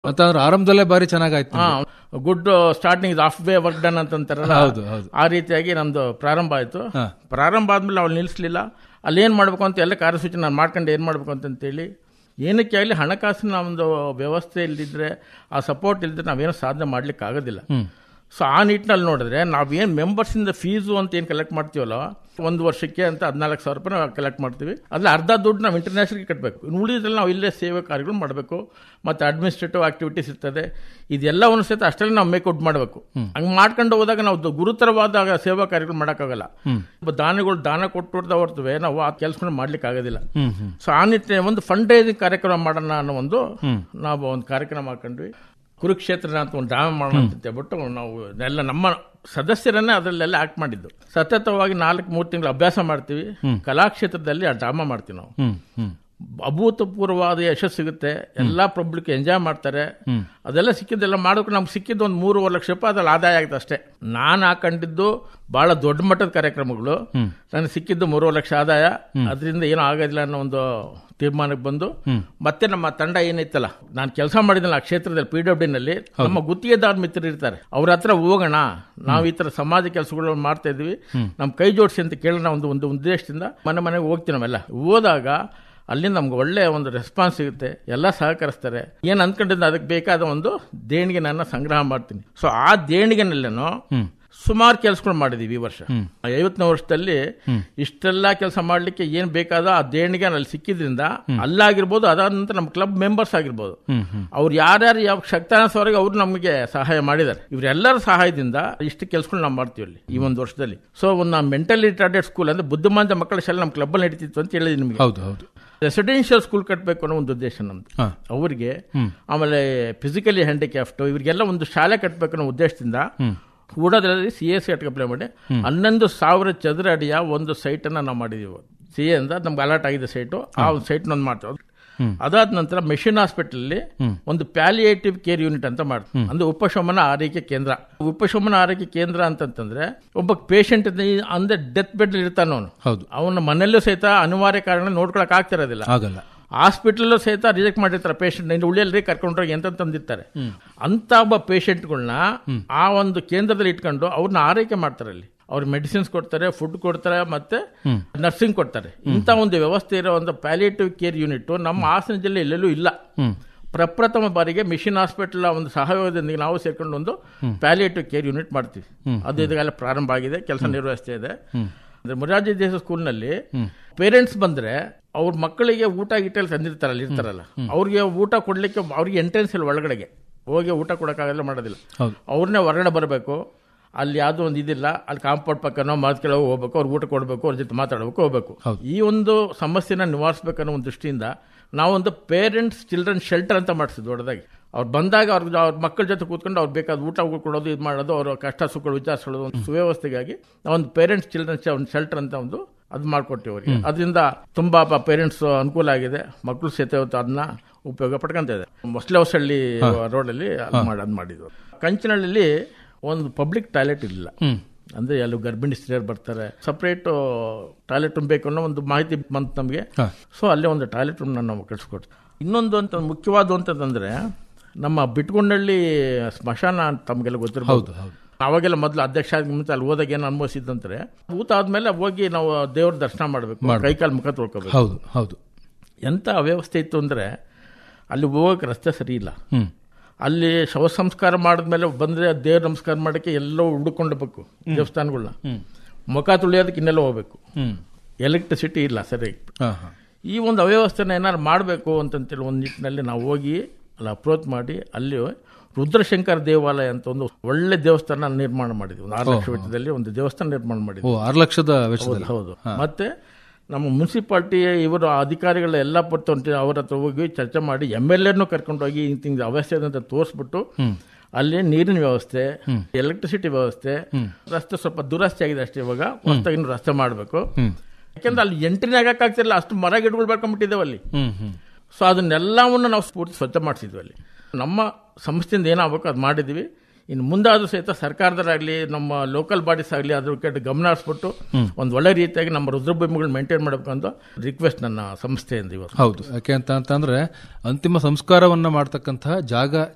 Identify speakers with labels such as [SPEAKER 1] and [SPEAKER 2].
[SPEAKER 1] ಅಂತಂದ್ರೆ ಆರಂಭದಲ್ಲೇ ಬಾರಿ ಚೆನ್ನಾಗಾಯ್ತು
[SPEAKER 2] ಹಾ good starting is half way work done ಅಂತಂತಾರಲ್ಲ
[SPEAKER 1] ಹೌದು, ಹೌದು.
[SPEAKER 2] ಆ ರೀತಿಯಾಗಿ ನಮ್ದು ಪ್ರಾರಂಭ ಆಯ್ತು
[SPEAKER 1] ಹಾ.
[SPEAKER 2] ಪ್ರಾರಂಭ ಆದ್ಮೇಲೆ ಅವ್ಳು ನಿಲ್ಲಿಸ್ಲಿಲ್ಲ ಅಲ್ಲಿ ಏನ್ ಮಾಡ್ಬೇಕು ಅಂತ ಎಲ್ಲ ಕಾರ್ಯಸೂಚನೆ ನಾನು ಮಾಡ್ಕೊಂಡು ಏನ್ ಮಾಡ್ಬೇಕು ಅಂತಂತೇಳಿ ಏನಕ್ಕೆ ಆಗಲಿ ಹಣಕಾಸಿನ ಒಂದು ವ್ಯವಸ್ಥೆ ಇಲ್ದಿದ್ರೆ ಆ ಸಪೋರ್ಟ್ ಇಲ್ದಿದ್ರೆ ನಾವೇನು ಸಾಧನೆ ಮಾಡ್ಲಿಕ್ಕೆ ಆಗೋದಿಲ್ಲ ಸೊ ಆ ನಿಟ್ಟಿನಲ್ಲಿ ನೋಡಿದ್ರೆ ನಾವೇನು ಮೆಂಬರ್ಸಿಂದ ಫೀಸು ಅಂತ ಏನು ಕಲೆಕ್ಟ್ ಮಾಡ್ತೀವಲ್ಲ ಒಂದು ವರ್ಷಕ್ಕೆ ಅಂತ ಹದಿನಾಲ್ಕು ಸಾವಿರ ರೂಪಾಯಿ ನಾವು ಕಲೆಕ್ಟ್ ಮಾಡ್ತೀವಿ ಅದ್ರಲ್ಲಿ ಅರ್ಧ ದುಡ್ಡು ನಾವು ಇಂಟರ್ನ್ಯಾಷನಲ್ಗೆ ಕಟ್ಟಬೇಕು ಇನ್ನು ಉಳಿದ್ರಲ್ಲಿ ನಾವು ಇಲ್ಲೇ ಸೇವೆ ಕಾರ್ಯಗಳು ಮಾಡಬೇಕು ಮತ್ತು ಅಡ್ಮಿನಿಸ್ಟ್ರೇಟಿವ್ ಆಕ್ಟಿವಿಟೀಸ್ ಇರ್ತದೆ ಇದೆಲ್ಲವನ್ನು ಸಹಿತ ಅಷ್ಟರಲ್ಲಿ ನಾವು ಮೇಕೌಟ್ ಮಾಡಬೇಕು ಹಂಗೆ ಮಾಡ್ಕೊಂಡು ಹೋದಾಗ ನಾವು ದು- ಗುರುತರವಾದ ಸೇವಾ ಕಾರ್ಯಗಳು ಮಾಡೋಕ್ಕಾಗಲ್ಲ ಒಬ್ಬ ದಾನಿಗಳು ದಾನ ಕೊಟ್ಟು ಹೊರ್ತವೆ ನಾವು ಆ ಕೆಲಸಗಳನ್ನ ಮಾಡ್ಲಿಕ್ಕೆ ಆಗೋದಿಲ್ಲ ಸೊ ಆ ನಿಟ್ಟಿನ ಒಂದು ಫಂಡ್ ರೈಸಿಂಗ್ ಕಾರ್ಯಕ್ರಮ ಮಾಡೋಣ ಅನ್ನೋ ಒಂದು ನಾವು ಒಂದು ಕಾರ್ಯಕ್ರಮ ಮಾಡ್ಕೊಂಡ್ವಿ ಕುರುಕ್ಷೇತ್ರ ಅಂತ ಒಂದು ಡ್ರಾಮಾ ಮಾಡೋಣ ಅಂತ ಹೇಳ್ಬಿಟ್ಟು ನಾವು ಎಲ್ಲ ನಮ್ಮ ಸದಸ್ಯರನ್ನೇ ಅದರಲ್ಲೆಲ್ಲ ಆಕ್ಟ್ ಮಾಡಿದ್ದು ಸತತವಾಗಿ ನಾಲ್ಕು ಮೂರು ತಿಂಗಳು ಅಭ್ಯಾಸ ಮಾಡ್ತೀವಿ ಕಲಾಕ್ಷೇತ್ರದಲ್ಲಿ ಆ ಡ್ರಾಮಾ ಮಾಡ್ತೀವಿ ನಾವು
[SPEAKER 1] ಹ್ಮ್ ಹ್ಮ್
[SPEAKER 2] ಅಭೂತಪೂರ್ವವಾದ ಯಶಸ್ಸು ಸಿಗುತ್ತೆ ಎಲ್ಲಾ ಪಬ್ಲಿಕ್ ಎಂಜಾಯ್ ಮಾಡ್ತಾರೆ ಅದೆಲ್ಲ ಸಿಕ್ಕಿದ್ದೆಲ್ಲ ಮಾಡೋಕೆ ನಮ್ಗೆ ಸಿಕ್ಕಿದ್ದು ಒಂದು ಮೂರುವರೆ ಲಕ್ಷ ರೂಪಾಯಿ ಅದ್ರಲ್ಲಿ ಆದಾಯ ಆಗುತ್ತೆ ಅಷ್ಟೇ ನಾನು ಹಾಕೊಂಡಿದ್ದು ಬಹಳ ದೊಡ್ಡ ಮಟ್ಟದ ಕಾರ್ಯಕ್ರಮಗಳು ನನಗೆ ಸಿಕ್ಕಿದ್ದು ಮೂರುವರೆ ಲಕ್ಷ ಆದಾಯ ಅದರಿಂದ ಏನೂ ಆಗೋದಿಲ್ಲ ಅನ್ನೋ ಒಂದು ತೀರ್ಮಾನಕ್ಕೆ ಬಂದು ಮತ್ತೆ ನಮ್ಮ ತಂಡ ಏನೈತಲ್ಲ ನಾನು ಕೆಲಸ ಮಾಡಿದ್ನಲ್ಲ ಆ ಕ್ಷೇತ್ರದಲ್ಲಿ ಪಿ ಡಬ್ಲ್ಯೂ ನಲ್ಲಿ ನಮ್ಮ ಗುತ್ತಿಗೆದಾರ ಮಿತ್ರರು ಇರ್ತಾರೆ ಅವ್ರ ಹತ್ರ ಹೋಗೋಣ ನಾವು ಈ ತರ ಸಮಾಜ ಕೆಲಸಗಳು ಮಾಡ್ತಾ ಇದ್ವಿ ನಮ್ಮ ಕೈ ಜೋಡಿಸಿ ಅಂತ ಕೇಳೋಣ ಒಂದು ಒಂದು ಉದ್ದೇಶದಿಂದ ಮನೆ ಮನೆಗೆ ಹೋಗ್ತೀವಿ ನಾವೆಲ್ಲ ಹೋದಾಗ ಅಲ್ಲಿ ನಮ್ಗೆ ಒಳ್ಳೆಯ ಒಂದು ರೆಸ್ಪಾನ್ಸ್ ಸಿಗುತ್ತೆ ಎಲ್ಲ ಸಹಕರಿಸ್ತಾರೆ ಏನು ಅನ್ಕೊಂಡಿದ್ದ ಅದಕ್ಕೆ ಬೇಕಾದ ಒಂದು ದೇಣಿಗೆ ನನ್ನ ಸಂಗ್ರಹ ಮಾಡ್ತೀನಿ ಸೊ ಆ ದೇಣಿಗೆನಲ್ಲೇನು ಸುಮಾರು ಕೆಲಸಗಳು ಮಾಡಿದೀವಿ ಈ ವರ್ಷ ಐವತ್ತನೇ ವರ್ಷದಲ್ಲಿ ಇಷ್ಟೆಲ್ಲ ಕೆಲಸ ಮಾಡ್ಲಿಕ್ಕೆ ಏನ್ ಬೇಕಾದ ಆ ದೇಣಿಗೆ ಅಲ್ಲಿ ಸಿಕ್ಕಿದ್ರಿಂದ ಅಲ್ಲಾಗಿರ್ಬೋದು ಅದಾದ ನಂತರ ನಮ್ಮ ಕ್ಲಬ್ ಮೆಂಬರ್ಸ್ ಆಗಿರ್ಬೋದು ಅವ್ರು ಯಾರ್ಯಾರು ಯಾವ ಶಕ್ತಾನಸವರೆಗೆ ಅವ್ರು ನಮಗೆ ಸಹಾಯ ಮಾಡಿದ್ದಾರೆ ಇವರೆಲ್ಲರ ಸಹಾಯದಿಂದ ಇಷ್ಟು ಕೆಲಸಗಳು ನಾವು ಮಾಡ್ತೀವಿ ಅಲ್ಲಿ ಈ ಒಂದು ವರ್ಷದಲ್ಲಿ ಸೊ ಒಂದು ಮೆಂಟಲಿ ರಿಟಾರ್ಡೆಡ್ ಸ್ಕೂಲ್ ಅಂದ್ರೆ ಬುದ್ಧಿಮಾಂತ ಮಕ್ಕಳ ಶಾಲೆ ನಮ್ಮ ಕ್ಲಬ್ ಅಲ್ಲಿ ನಡೀತಿತ್ತು ಅಂತ ಹೇಳಿದ್ವಿ ನಿಮಗೆ
[SPEAKER 1] ಹೌದು ಹೌದು
[SPEAKER 2] ರೆಸಿಡೆನ್ಷಿಯಲ್ ಸ್ಕೂಲ್ ಕಟ್ಟಬೇಕು ಅನ್ನೋ ಒಂದು ಉದ್ದೇಶ ನಮ್ದು
[SPEAKER 1] ಹಾ.
[SPEAKER 2] ಅವರಿಗೆ ಆಮೇಲೆ ಫಿಸಿಕಲಿ ಹ್ಯಾಂಡಿಕ್ಯಾಫ್ಟ್ ಇವರಿಗೆಲ್ಲ ಒಂದು ಶಾಲೆ ಕಟ್ಟಬೇಕು ಅನ್ನೋ ಉದ್ದೇಶದಿಂದ ಕೂಡೋದ್ರಲ್ಲಿ ಸಿ ಎಸ್ ಸಿ ಅಪ್ಲೈ ಮಾಡಿ ಹನ್ನೊಂದು ಸಾವಿರ ಚದರ ಅಡಿಯ ಒಂದು ಸೈಟ್ ಅನ್ನ ನಾವು ಮಾಡಿದೀವಿ ಸಿ ಎ ಅಂತ ನಮ್ಗೆ ಅಲರ್ಟ್ ಆಗಿದೆ ಸೈಟು ಆ ಒಂದು ಸೈಟ್ ಒಂದು ಮಾಡ್ತೀವಿ ಅದಾದ ನಂತರ ಮೆಷಿನ್ ಹಾಸ್ಪಿಟಲ್ ಅಲ್ಲಿ ಒಂದು ಪ್ಯಾಲಿಯೇಟಿವ್ ಕೇರ್ ಯೂನಿಟ್ ಅಂತ ಮಾಡ್ತೀವಿ ಅಂದ್ರೆ ಉಪಶಮನ ಆರೈಕೆ ಕೇಂದ್ರ ಉಪಶಮನ ಆರೈಕೆ ಕೇಂದ್ರ ಅಂತಂತಂದ್ರೆ ಒಬ್ಬ ಪೇಷಂಟ್ ಅಂದ್ರೆ ಡೆತ್ ಬೆಡ್ ಇರ್ತಾನ ಅವನು
[SPEAKER 1] ಹೌದು
[SPEAKER 2] ಅವನ ಮನೆಯಲ್ಲೂ ಸಹಿತ ಅನಿವಾರ್ಯ ಕಾರಣ ನೋಡ್ಕೊಳಕ್ ಆಗ್ತಿರೋದಿಲ್ಲ
[SPEAKER 1] ಆಗಲ್ಲ
[SPEAKER 2] ಹಾಸ್ಪಿಟಲ್ ಸಹಿತ ರಿಜೆಕ್ಟ್ ಮಾಡಿರ್ತಾರೆ ಪೇಷಂಟ್ ಇನ್ನು ಉಳಿಯಲ್ರಿ ಕರ್ಕೊಂಡ್ರೋಗಿ ಅಂತ ತಂದಿರ್ತಾರೆ ಅಂತ ಒಬ್ಬ ಪೇಷಂಟ್ಗಳನ್ನ ಆ ಒಂದು ಕೇಂದ್ರದಲ್ಲಿ ಇಟ್ಕೊಂಡು ಅವ್ರನ್ನ ಆರೈಕೆ ಮಾಡ್ತಾರೆ ಅಲ್ಲಿ ಅವ್ರ ಮೆಡಿಸಿನ್ಸ್ ಕೊಡ್ತಾರೆ ಫುಡ್ ಕೊಡ್ತಾರೆ ಮತ್ತೆ ನರ್ಸಿಂಗ್ ಕೊಡ್ತಾರೆ ಇಂಥ ಒಂದು ವ್ಯವಸ್ಥೆ ಇರೋ ಒಂದು ಪ್ಯಾಲಿಯೇಟಿವ್ ಕೇರ್ ಯೂನಿಟ್ ನಮ್ಮ ಹಾಸನ ಜಿಲ್ಲೆ ಎಲ್ಲೆಲ್ಲೂ ಇಲ್ಲ ಪ್ರಪ್ರಥಮ ಬಾರಿಗೆ ಮಿಷನ್ ಹಾಸ್ಪಿಟಲ್ ಒಂದು ಸಹಯೋಗದೊಂದಿಗೆ ನಾವು ಸೇರ್ಕೊಂಡು ಒಂದು ಪ್ಯಾಲಿಯೇಟಿವ್ ಕೇರ್ ಯೂನಿಟ್ ಮಾಡ್ತೀವಿ ಅದು ಇದೆಲ್ಲ ಪ್ರಾರಂಭ ಆಗಿದೆ ಕೆಲಸ ನಿರ್ವಹಿಸ್ತಾ ಇದೆ ಅಂದ್ರೆ ಮೊರಾರ್ಜಿ ದೇಶ ಸ್ಕೂಲ್ನಲ್ಲಿ ಪೇರೆಂಟ್ಸ್ ಬಂದ್ರೆ ಅವ್ರ ಮಕ್ಕಳಿಗೆ ಊಟ ಗಿಟ್ಟಲ್ಲಿ ತಂದಿರ್ತಾರಲ್ಲ ಇರ್ತಾರಲ್ಲ ಅವ್ರಿಗೆ ಊಟ ಕೊಡ್ಲಿಕ್ಕೆ ಅವ್ರಿಗೆ ಎಂಟ್ರೆನ್ಸ್ ಇಲ್ಲ ಒಳಗಡೆಗೆ ಹೋಗಿ ಊಟ ಕೊಡೋಕ್ಕಾಗಲ್ಲ ಮಾಡೋದಿಲ್ಲ
[SPEAKER 1] ಹೌದು.
[SPEAKER 2] ಅವ್ರನ್ನೇ ಹೊರಗಡೆ ಬರಬೇಕು ಅಲ್ಲಿ ಯಾವುದೋ ಒಂದು ಇದಿಲ್ಲ ಅಲ್ಲಿ ಕಾಂಪೌಂಡ್ ಪಕ್ಕನೋ ಮರದ ಕೆಳಗೆ ಹೋಗ್ಬೇಕು ಅವ್ರಿಗೆ ಊಟ ಕೊಡಬೇಕು ಅವ್ರ ಜೊತೆ ಮಾತಾಡಬೇಕು ಹೋಗ್ಬೇಕು
[SPEAKER 1] ಹೌದು.
[SPEAKER 2] ಈ ಒಂದು ಸಮಸ್ಯೆನ ನಿವಾರಿಸಬೇಕನ್ನೋ ಒಂದು ದೃಷ್ಟಿಯಿಂದ ನಾವೊಂದು ಪೇರೆಂಟ್ಸ್ ಚಿಲ್ಡ್ರನ್ ಶೆಲ್ಟರ್ ಅಂತ ಮಾಡಿಸಿದ್ವಿ ದೊಡ್ಡದಾಗಿ ಅವ್ರು ಬಂದಾಗ ಅವ್ರ ಅವ್ರ ಮಕ್ಕಳ ಜೊತೆ ಕೂತ್ಕೊಂಡು ಅವ್ರು ಬೇಕಾದ ಊಟ ಕೊಡೋದು ಇದು ಮಾಡೋದು ಅವ್ರ ಕಷ್ಟ ಸುಖಗಳು ವಿಚಾರಿಸೋದು ಒಂದು ಸುವ್ಯವಸ್ಥೆಗಾಗಿ ನಾವೊಂದು ಪೇರೆಂಟ್ಸ್ ಚಿಲ್ಡ್ರನ್ ಒಂದು ಶೆಲ್ಟರ್ ಅಂತ ಒಂದು ಅದು ಮಾಡ್ಕೊಟ್ಟಿವಿ ಅವರಿಗೆ ಅದರಿಂದ ತುಂಬಾ ಪೇರೆಂಟ್ಸ್ ಅನುಕೂಲ ಆಗಿದೆ ಮಕ್ಕಳು ಸಹಿತ ಇವತ್ತು ಅದನ್ನ ಉಪಯೋಗ ಪಡ್ಕೊಂತ ಇದೆ ಮೊಸಳೆ ಹೊಸಳ್ಳಿ ರೋಡಲ್ಲಿ ಅದು ಮಾಡಿ ಅದು ಮಾಡಿದ್ವು ಕಂಚನಹಳ್ಳಿಲಿ ಒಂದು ಪಬ್ಲಿಕ್ ಟಾಯ್ಲೆಟ್ ಇರಲಿಲ್ಲ ಅಂದ್ರೆ ಅಲ್ಲಿ ಗರ್ಭಿಣಿ ಸ್ತ್ರೀಯರು ಬರ್ತಾರೆ ಸಪರೇಟ್ ಟಾಯ್ಲೆಟ್ ರೂಮ್ ಬೇಕು ಅನ್ನೋ ಒಂದು ಮಾಹಿತಿ ಬಂತು ನಮಗೆ
[SPEAKER 1] ಹಾ.
[SPEAKER 2] ಸೊ ಅಲ್ಲೇ ಒಂದು ಟಾಯ್ಲೆಟ್ ರೂಮ್ ನಾವು ಕಳಿಸ್ಕೊಡ್ತೀವಿ ಇನ್ನೊಂದು ಅಂತ ಮುಖ್ಯವಾದ ಅಂತಂದ್ರೆ ನಮ್ಮ ಬಿಟ್ಕೊಂಡಳ್ಳಿ ಸ್ಮಶಾನ ಅಂತ ತಮಗೆಲ್ಲ ಗೊತ್ತಿರಬಹುದು
[SPEAKER 1] ಹೌದು ಹೌದು
[SPEAKER 2] ಅವಾಗೆಲ್ಲ ಮೊದಲು ಅಧ್ಯಕ್ಷ ಆದ ಮುಂಚೆ ಅಲ್ಲಿ ಹೋದಾಗ ಏನು ಅನುಭವಿಸಿದ್ದಂದ್ರೆ ಊಟ ಆದ್ಮೇಲೆ ಹೋಗಿ ನಾವು ದೇವ್ರ ದರ್ಶನ ಮಾಡಬೇಕು ಕೈಕಾಲು ಮುಖ ತೊಳ್ಕೋಬೇಕು
[SPEAKER 1] ಹೌದು ಹೌದು
[SPEAKER 2] ಎಂತ ಅವ್ಯವಸ್ಥೆ ಇತ್ತು ಅಂದ್ರೆ ಅಲ್ಲಿ ಹೋಗಕ್ಕೆ ರಸ್ತೆ ಸರಿ ಇಲ್ಲ
[SPEAKER 1] ಹ್ಮ್
[SPEAKER 2] ಅಲ್ಲಿ ಶವ ಸಂಸ್ಕಾರ ಮಾಡಿದ್ಮೇಲೆ ಬಂದ್ರೆ ದೇವ್ರ ನಮಸ್ಕಾರ ಮಾಡಕ್ಕೆ ಎಲ್ಲೋ ಹುಡುಕೊಂಡ್ಬೇಕು ದೇವಸ್ಥಾನಗಳನ್ನ ಮುಖ ತುಳಿಯೋದಕ್ಕೆ ಇನ್ನೆಲ್ಲ ಹೋಗ್ಬೇಕು
[SPEAKER 1] ಹ್ಮ್
[SPEAKER 2] ಎಲೆಕ್ಟ್ರಿಸಿಟಿ ಇಲ್ಲ ಸರಿಯಾಗಿ
[SPEAKER 1] ಹಾ ಹಾ
[SPEAKER 2] ಈ ಒಂದು ಅವ್ಯವಸ್ಥೆನ ಏನಾದ್ರು ಮಾಡಬೇಕು ಅಂತಂತೇಳಿ ಒಂದು ನಿಟ್ಟಿನಲ್ಲಿ ನಾವು ಹೋಗಿ ಅಲ್ಲಿ ಅಪ್ರೋಚ್ ಮಾಡಿ ಅಲ್ಲಿ ರುದ್ರಶಂಕರ ದೇವಾಲಯ ಅಂತ ಒಂದು ಒಳ್ಳೆ ದೇವಸ್ಥಾನ ನಿರ್ಮಾಣ ಮಾಡಿದ್ವಿ ಒಂದು ಆರು ಲಕ್ಷ ವೆಚ್ಚದಲ್ಲಿ ಒಂದು ದೇವಸ್ಥಾನ ನಿರ್ಮಾಣ ಮಾಡಿದ್ವಿ
[SPEAKER 1] ಓ ಆರು ಲಕ್ಷದ ವೆಚ್ಚದಲ್ಲಿ
[SPEAKER 2] ಹೌದು ಮತ್ತೆ ನಮ್ಮ ಮುನ್ಸಿಪಾಲ್ಟಿ ಇವರು ಅಧಿಕಾರಿಗಳ ಎಲ್ಲ ಪಟ್ಟು ಅವ್ರ ಹತ್ರ ಹೋಗಿ ಚರ್ಚೆ ಮಾಡಿ ಎಮ್ ಎಲ್ ಎರ್ನು ಕರ್ಕೊಂಡು ಹೋಗಿ ಇಂತಿಂಗ್ ಅವಸ್ಥೆ ಇದೆ ಅಂತ ತೋರಿಸ್ಬಿಟ್ಟು ಅಲ್ಲಿ ನೀರಿನ ವ್ಯವಸ್ಥೆ ಎಲೆಕ್ಟ್ರಿಸಿಟಿ ವ್ಯವಸ್ಥೆ ರಸ್ತೆ ಸ್ವಲ್ಪ ದುರಸ್ತಿ ಆಗಿದೆ ಅಷ್ಟೇ ಇವಾಗ ಹೊಸದಾಗಿ ಇನ್ನು ರಸ್ತೆ ಮಾಡಬೇಕು ಯಾಕೆಂದ್ರೆ ಅಲ್ಲಿ ಎಂಟ್ರಿನ ಆಗಕ್ಕಾಗ್ತಿರಲಿಲ್ಲ ಅಷ್ಟು ಮರ ಗಿಡಗಳು ಬೆಳ್ಕೊಂಡ್ಬಿಟ್ಟಿದ್ದೇವೆ ಅಲ್ಲಿ
[SPEAKER 1] ಹ್ಮ್ ಹ್ಮ್
[SPEAKER 2] ಸೊ ಅದನ್ನೆಲ್ಲವನ್ನು ನಾವು ಸ್ಫೂರ್ತಿ ಸ್ವಚ್ಛ ಮಾಡಿಸಿದ್ವಿ ಅಲ್ಲಿ ನಮ್ಮ ಸಂಸ್ಥೆಯಿಂದ ಏನಾಗಬೇಕು ಅದು ಮಾಡಿದ್ವಿ ಇನ್ನು ಮುಂದಾದ್ರೂ ಸಹಿತ ಸರ್ಕಾರದರಾಗಲಿ ನಮ್ಮ ಲೋಕಲ್ ಬಾಡೀಸ್ ಆಗಲಿ ಅದ್ರ ಕಡೆ ಗಮನ ಹರಿಸ್ಬಿಟ್ಟು ಒಂದು ಒಳ್ಳೆ ರೀತಿಯಾಗಿ ನಮ್ಮ ರುದ್ರಭೂಮಿಗಳು ಮೇಂಟೈನ್ ಮಾಡಬೇಕು ಅಂತ ರಿಕ್ವೆಸ್ಟ್ ನನ್ನ ಸಂಸ್ಥೆಯಿಂದ ಇವತ್ತು
[SPEAKER 1] ಹೌದು ಯಾಕೆ ಅಂತ ಅಂತಂದ್ರೆ ಅಂತಿಮ ಸಂಸ್ಕಾರವನ್ನ ಮಾಡ್ತಕ್ಕಂತಹ ಜಾಗ